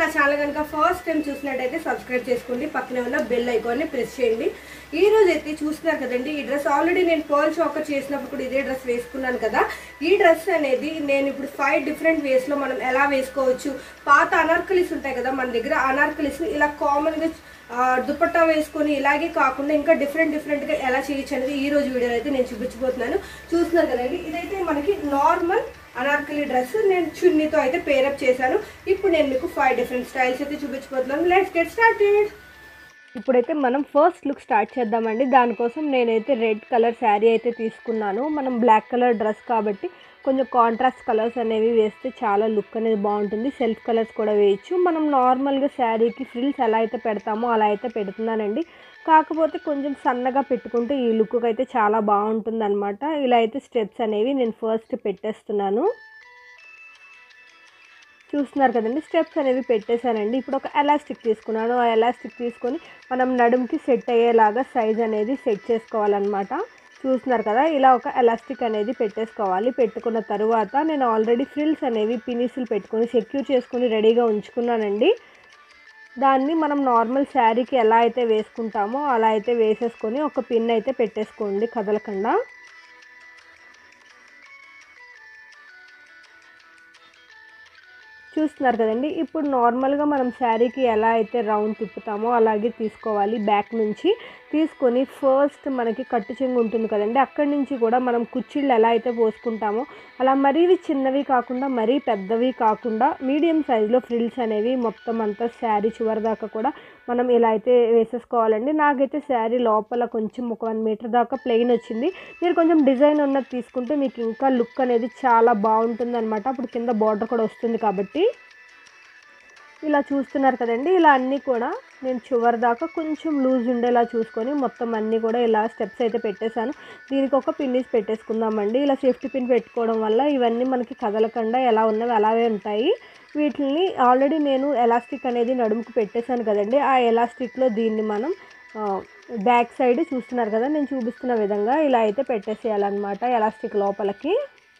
channel కనుక first time చూసినట్టయితే subscribe చేసుకోండి పక్కనే ఉన్న బెల్ ఐకాన్ని ప్రెస్ చేయండి ఈ రోజు అయితే చూస్తున్నారు కదండి ఈ డ్రెస్ ఆల్రెడీ నేను పర్ల్ చాకర్ చేసినప్పుడు కూడా ఇదే డ్రెస్ వేసుకున్నాను కదా ఈ డ్రెస్ అనేది నేను ఇప్పుడు ఫైవ్ డిఫరెంట్ వేస్లో మనం ఎలా వేసుకోవచ్చు పాత అనార్కలీస్ ఉంటాయి కదా మన దగ్గర అనార్కలీస్ ఇలా కామన్గా ఆ, దుపట్టా వేసుకొని ఇలాగే కాకుండా ఇంకా డిఫరెంట్ డిఫరెంట్గా ఎలా చేయొచ్చు అనేది ఈ రోజు వీడియోలో అయితే నేను చూపించబోతున్నాను చూస్తున్నారు కదండి ఇదైతే మనకి నార్మల్ అనార్కలి డ్రెస్ నేను చున్నీతో అయితే పేరప్ చేశాను ఇప్పుడు నేను మీకు ఫైవ్ డిఫరెంట్ స్టైల్స్ అయితే చూపించబోతున్నాను లెట్స్ గెట్ స్టార్టెడ్ ఇప్పుడైతే మనం ఫస్ట్ లుక్ స్టార్ట్ చేద్దామండి దానికోసం నేనైతే రెడ్ కలర్ శారీ అయితే తీసుకున్నాను మనం బ్లాక్ కలర్ డ్రెస్ కాబట్టి కొంచెం కాంట్రాస్ట్ కలర్స్ అనేవి వేస్తే చాలా లుక్ అనేది బాగుంటుంది సెల్ఫ్ కలర్స్ కూడా వేయచ్చు మనం నార్మల్గా శారీకి ఫ్రిల్స్ ఎలా అయితే పెడతామో అలా అయితే పెడుతున్నానండి కాకపోతే కొంచెం సన్నగా పెట్టుకుంటే ఈ లుక్ అయితే చాలా బాగుంటుంది అనమాట ఇలా అయితే స్టెప్స్ అనేవి నేను ఫస్ట్ పెట్టేస్తున్నాను చూస్తున్నారు కదండి స్టెప్స్ అనేవి పెట్టేశానండి ఇప్పుడు ఒక ఎలాస్టిక్ తీసుకున్నాను ఆ ఎలాస్టిక్ తీసుకొని మనం నడుముకి సెట్ అయ్యేలాగా సైజ్ అనేది సెట్ చేసుకోవాలన్నమాట చూస్తున్నారు కదా ఇలా ఒక ఎలాస్టిక్ అనేది పెట్టేసుకోవాలి పెట్టుకున్న తర్వాత నేను ఆల్రెడీ ఫ్రిల్స్ అనేవి పినిసులు పెట్టుకొని సెక్యూర్ చేసుకొని రెడీగా ఉంచుకున్నానండి దాన్ని మనం నార్మల్ శారీకి ఎలా అయితే వేసుకుంటామో అలా అయితే వేసేసుకొని ఒక పిన్ అయితే పెట్టేసుకోండి కదలకుండా చూస్తున్నారు కదండి ఇప్పుడు నార్మల్గా మనం శారీకి ఎలా అయితే రౌండ్ తిప్పుతామో అలాగే తీసుకోవాలి బ్యాక్ నుంచి తీసుకొని ఫస్ట్ మనకి కట్టు చెంగు ఉంటుంది కదండి అక్కడి నుంచి కూడా మనం కుర్చీళ్ళు ఎలా అయితే పోసుకుంటామో అలా మరీ చిన్నవి కాకుండా మరీ పెద్దవి కాకుండా మీడియం సైజులో ఫ్రిల్స్ అనేవి మొత్తం అంతా శారీ చివరి దాకా కూడా మనం ఇలా అయితే వేసేసుకోవాలండి నాకైతే శారీ లోపల కొంచెం ఒక వన్ మీటర్ దాకా ప్లెయిన్ వచ్చింది మీరు కొంచెం డిజైన్ ఉన్నది తీసుకుంటే మీకు ఇంకా లుక్ అనేది చాలా బాగుంటుంది అనమాట అప్పుడు కింద బార్డర్ కూడా వస్తుంది కాబట్టి ఇలా చూస్తున్నారు కదండి ఇలా అన్నీ కూడా నేను చివరి దాకా కొంచెం లూజ్ ఉండేలా చూసుకొని మొత్తం అన్నీ కూడా ఇలా స్టెప్స్ అయితే పెట్టేశాను దీనికి ఒక పిన్నిస్ పెట్టేసుకుందామండి ఇలా సేఫ్టీ పిన్ పెట్టుకోవడం వల్ల ఇవన్నీ మనకి కదలకుండా ఎలా ఉన్నవి అలాగే ఉంటాయి వీటిని ఆల్రెడీ నేను ఎలాస్టిక్ అనేది నడుముకు పెట్టేశాను కదండి ఆ ఎలాస్టిక్లో దీన్ని మనం బ్యాక్ సైడ్ చూస్తున్నారు కదా నేను చూపిస్తున్న విధంగా ఇలా అయితే పెట్టేసేయాలన్నమాట ఎలాస్టిక్ లోపలికి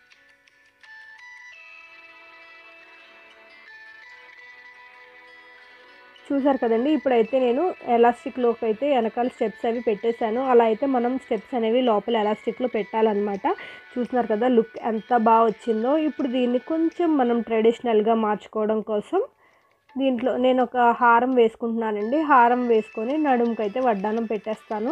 చూసారు కదండి ఇప్పుడైతే నేను ఎలాస్టిక్లోకి అయితే వెనకాల స్టెప్స్ అవి పెట్టేశాను అలా అయితే మనం స్టెప్స్ అనేవి లోపల ఎలాస్టిక్లో పెట్టాలన్నమాట చూస్తున్నారు కదా లుక్ ఎంత బాగా వచ్చిందో ఇప్పుడు దీన్ని కొంచెం మనం ట్రెడిషనల్గా మార్చుకోవడం కోసం దీంట్లో నేను ఒక హారం వేసుకుంటున్నానండి హారం వేసుకొని నడుముకైతే వడ్డానం పెట్టేస్తాను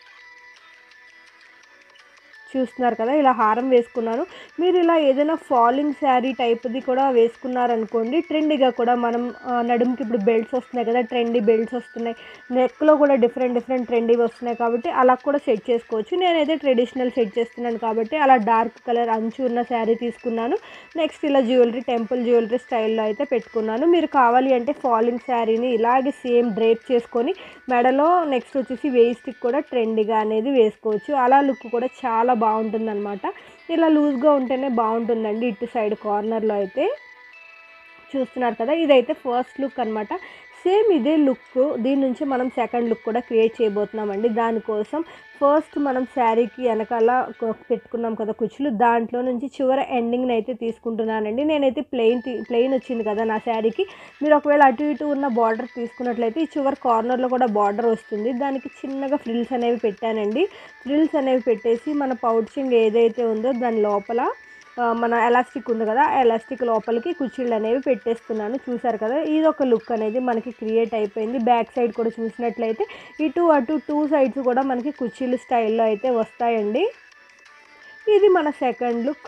చూస్తున్నారు కదా ఇలా హారం వేసుకున్నాను మీరు ఇలా ఏదైనా ఫాలింగ్ శారీ టైప్ది కూడా వేసుకున్నారనుకోండి ట్రెండీగా కూడా మనం ఆ, నడుముకి ఇప్పుడు బెల్ట్స్ వస్తున్నాయి కదా ట్రెండీ బెల్ట్స్ వస్తున్నాయి నెక్లో కూడా డిఫరెంట్ డిఫరెంట్ ట్రెండీ వస్తున్నాయి కాబట్టి అలా కూడా సెట్ చేసుకోవచ్చు నేనైతే ట్రెడిషనల్ సెట్ చేస్తున్నాను కాబట్టి అలా డార్క్ కలర్ అంచు ఉన్న శారీ తీసుకున్నాను నెక్స్ట్ ఇలా జ్యువెలరీ టెంపుల్ జ్యువెలరీ స్టైల్లో అయితే పెట్టుకున్నాను మీరు కావాలి అంటే ఫాలింగ్ శారీని ఇలాగే సేమ్ డ్రేప్ చేసుకొని మెడలో నెక్స్ట్ వచ్చేసి వేస్ట్కి కూడా ట్రెండీగా అనేది వేసుకోవచ్చు అలా లుక్ కూడా చాలా బాగుంటుంది అనమాట ఇలా లూజ్గా ఉంటేనే బాగుంటుందండి ఇటు సైడ్ కార్నర్లో అయితే చూస్తున్నారు కదా ఇదైతే ఫస్ట్ లుక్ అనమాట సేమ్ ఇదే లుక్ దీని నుంచి మనం సెకండ్ లుక్ కూడా క్రియేట్ చేయబోతున్నామండి దానికోసం ఫస్ట్ మనం శారీకి వెనకాల కొ- పెట్టుకున్నాం కదా కుచ్చులు దాంట్లో నుంచి చివర ఎండింగ్ని అయితే తీసుకుంటున్నానండి నేనైతే ప్లెయిన్ ప్లెయిన్ వచ్చింది కదా నా శారీకి మీరు ఒకవేళ అటు ఇటు ఉన్న బార్డర్ తీసుకున్నట్లయితే ఈ చివరి కార్నర్లో కూడా బార్డర్ వస్తుంది దానికి చిన్నగా ఫ్రిల్స్ అనేవి పెట్టానండి ఫ్రిల్స్ అనేవి పెట్టేసి మన పౌచింగ్ ఏదైతే ఉందో దాని లోపల ఆ, మన ఎలాస్టిక్ ఉంది కదా ఆ ఎలాస్టిక్ లోపలికి కుర్చీలు అనేవి పెట్టేస్తున్నాను చూసారు కదా ఇది ఒక లుక్ అనేది మనకి క్రియేట్ అయిపోయింది బ్యాక్ సైడ్ కూడా చూసినట్లయితే ఇటు అటు టూ సైడ్స్ కూడా మనకి కుర్చీలు స్టైల్లో అయితే వస్తాయండి ఇది మన సెకండ్ లుక్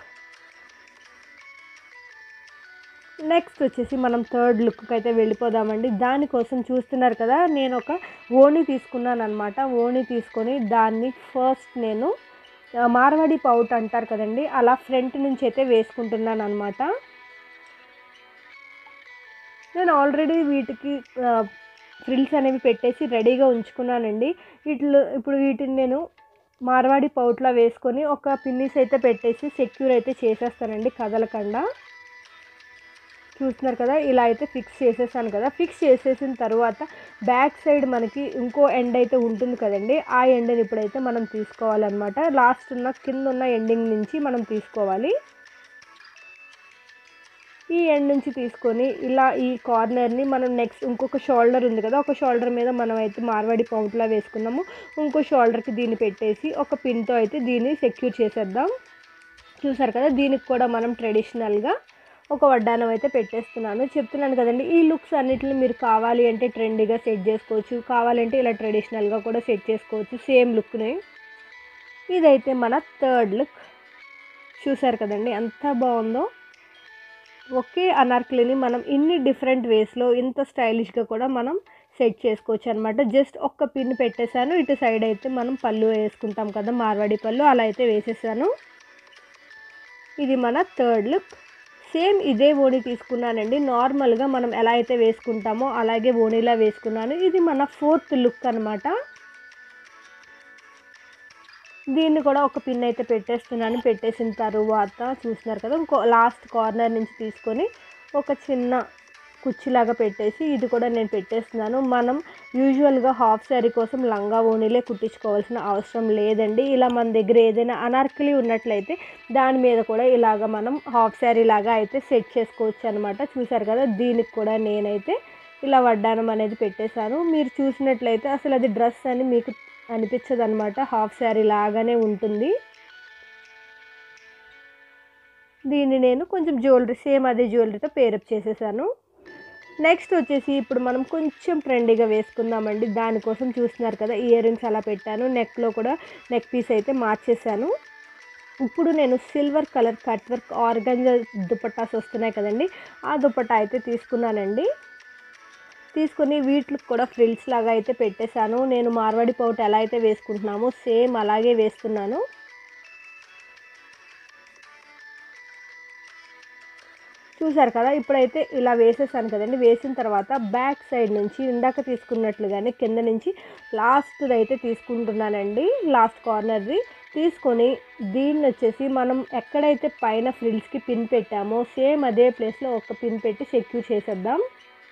నెక్స్ట్ వచ్చేసి మనం థర్డ్ లుక్కి అయితే వెళ్ళిపోదామండి దానికోసం చూస్తున్నారు కదా నేను ఒక ఓణి తీసుకున్నాను అనమాట ఓణి తీసుకొని దాన్ని ఫస్ట్ నేను ఆ, మార్వాడి పౌట్ అంటారు కదండి అలా ఫ్రంట్ నుంచి అయితే వేసుకుంటున్నాను అనమాట నేను ఆల్రెడీ వీటికి ఫ్రిల్స్ అనేవి పెట్టేసి రెడీగా ఉంచుకున్నానండి వీటిలో ఇప్పుడు వీటిని నేను మార్వాడి పౌట్లో వేసుకొని ఒక పిన్నిస్ అయితే పెట్టేసి సెక్యూర్ అయితే చేసేస్తానండి కదలకుండా చూస్తున్నారు కదా ఇలా అయితే ఫిక్స్ చేసేసాను కదా ఫిక్స్ చేసేసిన తర్వాత బ్యాక్ సైడ్ మనకి ఇంకో ఎండ్ అయితే ఉంటుంది కదండి ఆ ఎండ్ని ఇప్పుడైతే మనం తీసుకోవాలన్నమాట లాస్ట్ ఉన్న కింద ఉన్న ఎండింగ్ నుంచి మనం తీసుకోవాలి ఈ ఎండ్ నుంచి తీసుకొని ఇలా ఈ కార్నర్ని మనం నెక్స్ట్ ఇంకొక షోల్డర్ ఉంది కదా ఒక షోల్డర్ మీద మనం అయితే మార్వాడి పౌంట్లా వేసుకున్నాము ఇంకో షోల్డర్కి దీన్ని పెట్టేసి ఒక పిన్తో అయితే దీన్ని సెక్యూర్ చేసేద్దాం చూసారు కదా దీనికి కూడా మనం ట్రెడిషనల్గా ఒక వడ్డానం అయితే పెట్టేస్తున్నాను చెప్తున్నాను కదండి ఈ లుక్స్ అన్నిటిని మీరు కావాలి అంటే ట్రెండీగా సెట్ చేసుకోవచ్చు కావాలంటే ఇలా ట్రెడిషనల్గా కూడా సెట్ చేసుకోవచ్చు సేమ్ లుక్ని ఇదైతే మన థర్డ్ లుక్ చూసారు కదండి ఎంత బాగుందో ఒకే అనార్కలిని మనం ఇన్ని డిఫరెంట్ వేస్లో ఇంత స్టైలిష్గా కూడా మనం సెట్ చేసుకోవచ్చు అనమాట జస్ట్ ఒక్క పిన్ పెట్టేశాను ఇటు సైడ్ అయితే మనం పళ్ళు వేసుకుంటాం కదా మార్వాడి పళ్ళు అలా అయితే వేసేసాను ఇది మన థర్డ్ లుక్ సేమ్ ఇదే ఓణి తీసుకున్నానండి నార్మల్గా మనం ఎలా అయితే వేసుకుంటామో అలాగే ఓణిలా వేసుకున్నాను ఇది మన ఫోర్త్ లుక్ అనమాట దీన్ని కూడా ఒక పిన్ అయితే పెట్టేస్తున్నాను పెట్టేసిన తర్వాత చూస్తున్నారు కదా ఇంకో లాస్ట్ కార్నర్ నుంచి తీసుకొని ఒక చిన్న కుర్చీలాగా పెట్టేసి ఇది కూడా నేను పెట్టేస్తున్నాను మనం యూజువల్గా హాఫ్ శారీ కోసం లంగా ఓణీలే కుట్టించుకోవాల్సిన అవసరం లేదండి ఇలా మన దగ్గర ఏదైనా అనార్కలి ఉన్నట్లయితే దాని మీద కూడా ఇలాగ మనం హాఫ్ శారీ లాగా అయితే సెట్ చేసుకోవచ్చు అనమాట చూసారు కదా దీనికి కూడా నేనైతే ఇలా వడ్డానం అనేది పెట్టేశాను మీరు చూసినట్లయితే అసలు అది డ్రెస్ అని మీకు అనిపించదు అనమాట హాఫ్ శారీ లాగానే ఉంటుంది దీన్ని నేను కొంచెం జ్యువెలరీ సేమ్ అదే జ్యువెలరీతో పేరప్ చేసేసాను నెక్స్ట్ వచ్చేసి ఇప్పుడు మనం కొంచెం ట్రెండీగా వేసుకుందామండి దానికోసం చూస్తున్నారు కదా ఇయర్ రింగ్స్ అలా పెట్టాను నెక్లో కూడా నెక్ పీస్ అయితే మార్చేసాను ఇప్పుడు నేను silver colour cut work organza dupattas వస్తున్నాయి కదండి ఆ దుపట్టా అయితే తీసుకున్నానండి తీసుకొని వీటికి కూడా ఫ్రిల్స్ లాగా అయితే పెట్టేశాను నేను మార్వాడి పౌట్ ఎలా అయితే వేసుకుంటున్నామో సేమ్ అలాగే వేస్తున్నాను చూసారు కదా ఇప్పుడైతే ఇలా వేసేసాను కదండి వేసిన తర్వాత బ్యాక్ సైడ్ నుంచి ఇందాక తీసుకున్నట్లుగానే కింద నుంచి లాస్ట్ అయితే తీసుకుంటున్నానండి లాస్ట్ కార్నర్ది తీసుకొని దీన్ని వచ్చేసి మనం ఎక్కడైతే పైన ఫ్రిల్స్కి పిన్ పెట్టామో సేమ్ అదే ప్లేస్లో ఒక పిన్ పెట్టి సెక్యూర్ చేసేద్దాం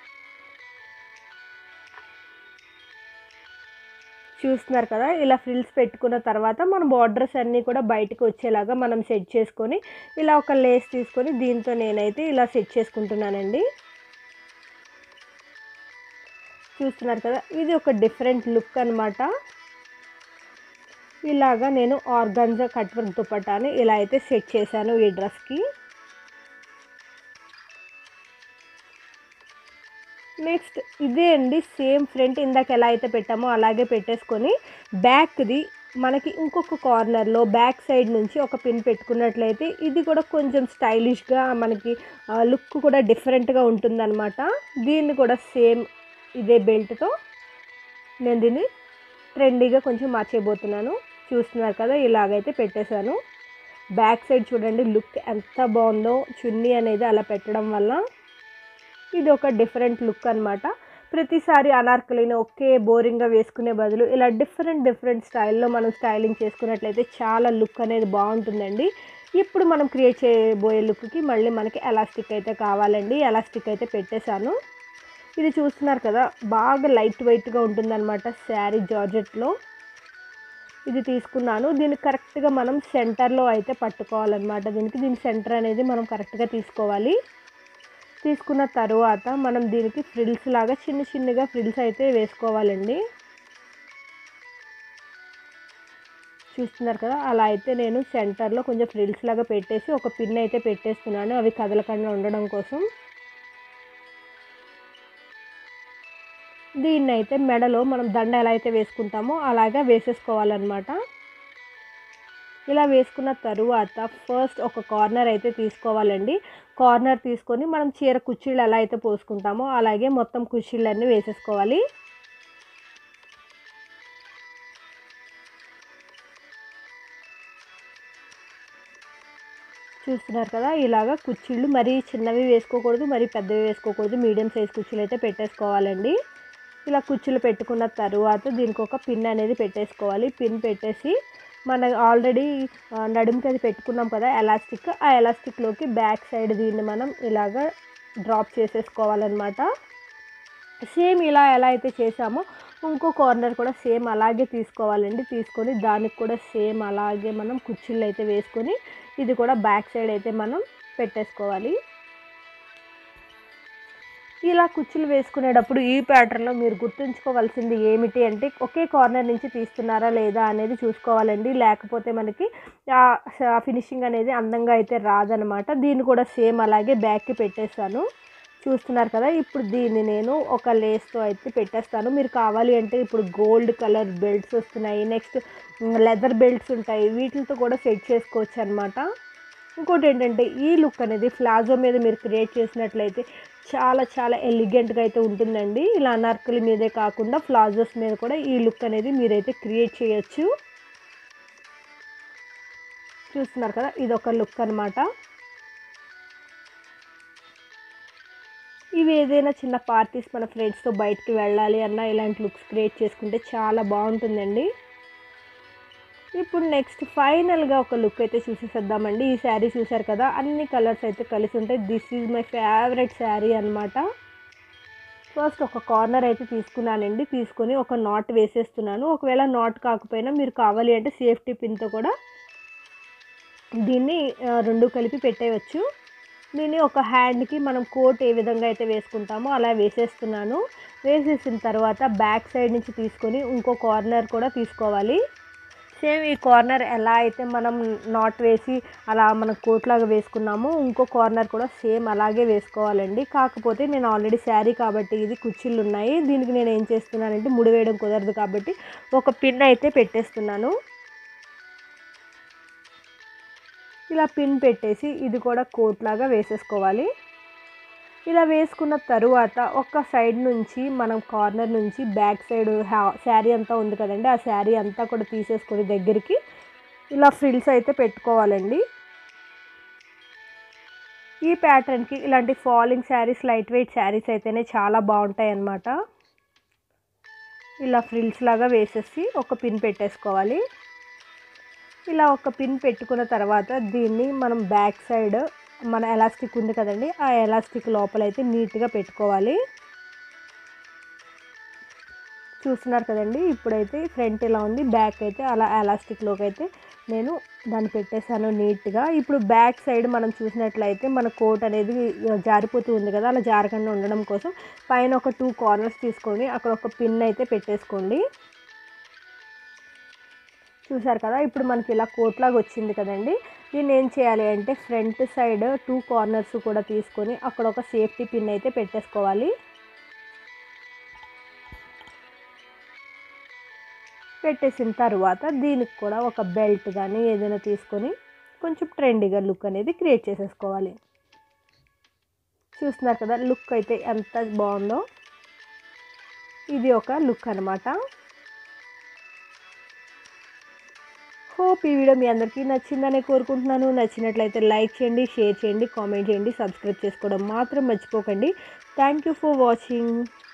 చూస్తున్నారు కదా ఇలా ఫ్రిల్స్ పెట్టుకున్న తర్వాత మన బార్డర్స్ అన్నీ కూడా బయటకు వచ్చేలాగా మనం సెట్ చేసుకొని ఇలా ఒక లేస్ తీసుకొని దీంతో నేనైతే ఇలా సెట్ చేసుకుంటున్నానండి చూస్తున్నారు కదా ఇది ఒక డిఫరెంట్ లుక్ అనమాట ఇలాగా నేను ఆర్గాన్జా కట్ వర్క్ దుపట్టాని ఇలా అయితే సెట్ చేశాను ఈ డ్రెస్కి నెక్స్ట్ ఇదే అండి సేమ్ ఫ్రంట్ ఇందాక ఎలా అయితే పెట్టామో అలాగే పెట్టేసుకొని బ్యాక్ది మనకి ఇంకొక కార్నర్లో బ్యాక్ సైడ్ నుంచి ఒక పిన్ పెట్టుకున్నట్లయితే ఇది కూడా కొంచెం స్టైలిష్గా మనకి లుక్ కూడా డిఫరెంట్గా ఉంటుందన్నమాట దీన్ని కూడా సేమ్ ఇదే బెల్ట్తో నేను దీన్ని ట్రెండీగా కొంచెం మార్చేయబోతున్నాను చూస్తున్నారు కదా ఇలాగైతే పెట్టేశాను బ్యాక్ సైడ్ చూడండి లుక్ ఎంత బాగుందో చున్నీ అనేది అలా పెట్టడం వల్ల ఇది ఒక డిఫరెంట్ లుక్ అనమాట ప్రతిసారి అనార్కలిని ఒకే బోరింగ్గా వేసుకునే బదులు ఇలా డిఫరెంట్ డిఫరెంట్ స్టైల్లో మనం స్టైలింగ్ చేసుకున్నట్లయితే చాలా లుక్ అనేది బాగుంటుందండి ఇప్పుడు మనం క్రియేట్ చేయబోయే లుక్కి మళ్ళీ మనకి ఎలాస్టిక్ అయితే కావాలండి ఎలాస్టిక్ అయితే పెట్టేశాను ఇది చూస్తున్నారు కదా బాగా లైట్ వెయిట్గా ఉంటుందన్నమాట శారీ జార్జెట్లో ఇది తీసుకున్నాను దీన్ని కరెక్ట్గా మనం సెంటర్లో అయితే పట్టుకోవాలన్నమాట దీనికి దీని సెంటర్ అనేది మనం కరెక్ట్గా తీసుకోవాలి తీసుకున్న తర్వాత మనం దీనికి ఫ్రిల్స్ లాగా చిన్న చిన్నగా ఫ్రిల్స్ అయితే వేసుకోవాలండి చూస్తున్నారు కదా అలా అయితే నేను సెంటర్లో కొంచెం ఫ్రిల్స్ లాగా పెట్టేసి ఒక పిన్ అయితే పెట్టేస్తున్నాను అవి కదలకుండా ఉండడం కోసం దీన్ని అయితే మెడలో మనం దండ ఎలా అయితే వేసుకుంటామో అలాగా వేసేసుకోవాలన్నమాట ఇలా వేసుకున్న తరువాత ఫస్ట్ ఒక కార్నర్ అయితే తీసుకోవాలండి కార్నర్ తీసుకొని మనం చీర కుర్చీలు ఎలా అయితే పోసుకుంటామో అలాగే మొత్తం కుర్చీలన్నీ వేసేసుకోవాలి చూస్తున్నారు కదా ఇలాగ కుర్చీలు మరీ చిన్నవి వేసుకోకూడదు మరీ పెద్దవి వేసుకోకూడదు మీడియం సైజ్ కుర్చీలు అయితే పెట్టేసుకోవాలండి ఇలా కుర్చీలు పెట్టుకున్న తర్వాత దీనికి ఒక పిన్ అనేది పెట్టేసుకోవాలి పిన్ పెట్టేసి మన ఆల్రెడీ నడుముకి అది పెట్టుకున్నాం కదా ఎలాస్టిక్ ఆ ఎలాస్టిక్లోకి బ్యాక్ సైడ్ దీన్ని మనం ఇలాగ డ్రాప్ చేసేసుకోవాలన్నమాట సేమ్ ఇలా ఎలా అయితే చేసామో ఇంకో కార్నర్ కూడా సేమ్ అలాగే తీసుకోవాలండి తీసుకొని దానికి కూడా సేమ్ అలాగే మనం కుర్చీలు అయితే వేసుకొని ఇది కూడా బ్యాక్ సైడ్ అయితే మనం పెట్టేసుకోవాలి ఇలా కుచ్చులు వేసుకునేటప్పుడు ఈ ప్యాటర్న్లో మీరు గుర్తుంచుకోవాల్సింది ఏమిటి అంటే ఒకే కార్నర్ నుంచి తీస్తున్నారా లేదా అనేది చూసుకోవాలండి లేకపోతే మనకి ఫినిషింగ్ అనేది అందంగా అయితే రాదనమాట దీన్ని కూడా సేమ్ అలాగే బ్యాక్కి పెట్టేస్తాను చూస్తున్నారు కదా ఇప్పుడు దీన్ని నేను ఒక లేస్తో అయితే పెట్టేస్తాను మీరు కావాలి అంటే ఇప్పుడు గోల్డ్ కలర్ బెల్ట్స్ వస్తున్నాయి నెక్స్ట్ లెదర్ బెల్ట్స్ ఉంటాయి వీటితో కూడా సెట్ చేసుకోవచ్చు అనమాట ఇంకోటి ఏంటంటే ఈ లుక్ అనేది ప్లాజో మీద మీరు క్రియేట్ చేసినట్లయితే చాలా చాలా ఎలిగెంట్గా అయితే ఉంటుందండి ఇలా అనార్కలి మీదే కాకుండా ప్లాజోస్ మీద కూడా ఈ లుక్ అనేది మీరైతే క్రియేట్ చేయొచ్చు చూస్తున్నారు కదా ఇది ఒక లుక్ అనమాట ఇవి ఏదైనా చిన్న పార్టీస్ మన ఫ్రెండ్స్తో బయటికి వెళ్ళాలి అన్న ఇలాంటి లుక్స్ క్రియేట్ చేసుకుంటే చాలా బాగుంటుందండి ఇప్పుడు నెక్స్ట్ ఫైనల్గా ఒక లుక్ అయితే చూసేసేద్దామండి ఈ శారీ చూసారు కదా అన్ని కలర్స్ అయితే కలిసి ఉంటాయి this is my favourite sari అనమాట ఫస్ట్ ఒక కార్నర్ అయితే తీసుకున్నానండి తీసుకొని ఒక నాట్ వేసేస్తున్నాను ఒకవేళ నాట్ కాకపోయినా మీరు కావాలి అంటే సేఫ్టీ పిన్తో కూడా దీన్ని రెండు కలిపి పెట్టేయచ్చు దీన్ని ఒక హ్యాండ్కి మనం కోట్ ఏ విధంగా అయితే వేసుకుంటామో అలా వేసేస్తున్నాను వేసేసిన తర్వాత బ్యాక్ సైడ్ నుంచి తీసుకొని ఇంకో కార్నర్ కూడా తీసుకోవాలి సేమ్ ఈ కార్నర్ ఎలా అయితే మనం నాట్ వేసి అలా మనం కోట్లాగా వేసుకున్నామో ఇంకో కార్నర్ కూడా సేమ్ అలాగే వేసుకోవాలండి కాకపోతే నేను ఆల్రెడీ శారీ కాబట్టి ఇది కుర్చీలు ఉన్నాయి దీనికి నేను ఏం చేస్తున్నానంటే ముడి వేయడం కుదరదు కాబట్టి ఒక పిన్ అయితే పెట్టేస్తున్నాను ఇలా పిన్ పెట్టేసి ఇది కూడా కోట్ లాగా వేసేసుకోవాలి ఇలా వేసుకున్న తరువాత ఒక సైడ్ నుంచి మనం కార్నర్ నుంచి బ్యాక్ సైడ్ శారీ అంతా ఉంది కదండి ఆ శారీ అంతా కూడా తీసేసుకొని దగ్గరికి ఇలా ఫ్రిల్స్ అయితే పెట్టుకోవాలండి ఈ ప్యాటర్న్కి ఇలాంటి falling saris light weight saris అయితేనే చాలా బాగుంటాయి అన్నమాట ఇలా ఫ్రిల్స్ లాగా వేసేసి ఒక పిన్ పెట్టేసుకోవాలి ఇలా ఒక పిన్ పెట్టుకున్న తర్వాత దీన్ని మనం బ్యాక్ సైడ్ మన ఎలాస్టిక్ ఉంది కదండి ఆ ఎలాస్టిక్ లోపల అయితే నీట్గా పెట్టుకోవాలి చూస్తున్నారు కదండి ఇప్పుడైతే ఫ్రంట్ ఇలా ఉంది బ్యాక్ అయితే అలా ఎలాస్టిక్లోకి అయితే నేను దాన్ని పెట్టేశాను నీట్గా ఇప్పుడు బ్యాక్ సైడ్ మనం చూసినట్లయితే మన కోట్ అనేది జారిపోతూ ఉంది కదా అలా జారకుండా ఉండడం కోసం పైన ఒక టూ కార్నర్స్ తీసుకొని అక్కడ ఒక పిన్ అయితే పెట్టేసుకోండి చూసారు కదా ఇప్పుడు మనకి ఇలా కోట్లాగా వచ్చింది కదండి దీన్ని ఏం చేయాలి అంటే ఫ్రంట్ సైడ్ టూ కార్నర్స్ కూడా తీసుకొని అక్కడ ఒక సేఫ్టీ పిన్ అయితే పెట్టేసుకోవాలి పెట్టేసిన తర్వాత దీనికి కూడా ఒక బెల్ట్ కానీ ఏదైనా తీసుకొని కొంచెం ట్రెండీగా లుక్ అనేది క్రియేట్ చేసేసుకోవాలి చూస్తున్నారు కదా లుక్ అయితే ఎంత బాగుందో ఇది ఒక లుక్ అనమాట హోప్ ఈ వీడియో మీ అందరికీ నచ్చిందని కోరుకుంటున్నాను నచ్చినట్లయితే లైక్ చేయండి షేర్ చేయండి కామెంట్ చేయండి సబ్స్క్రైబ్ చేసుకోవడం మాత్రం మర్చిపోకండి థ్యాంక్ యూ ఫర్ వాచింగ్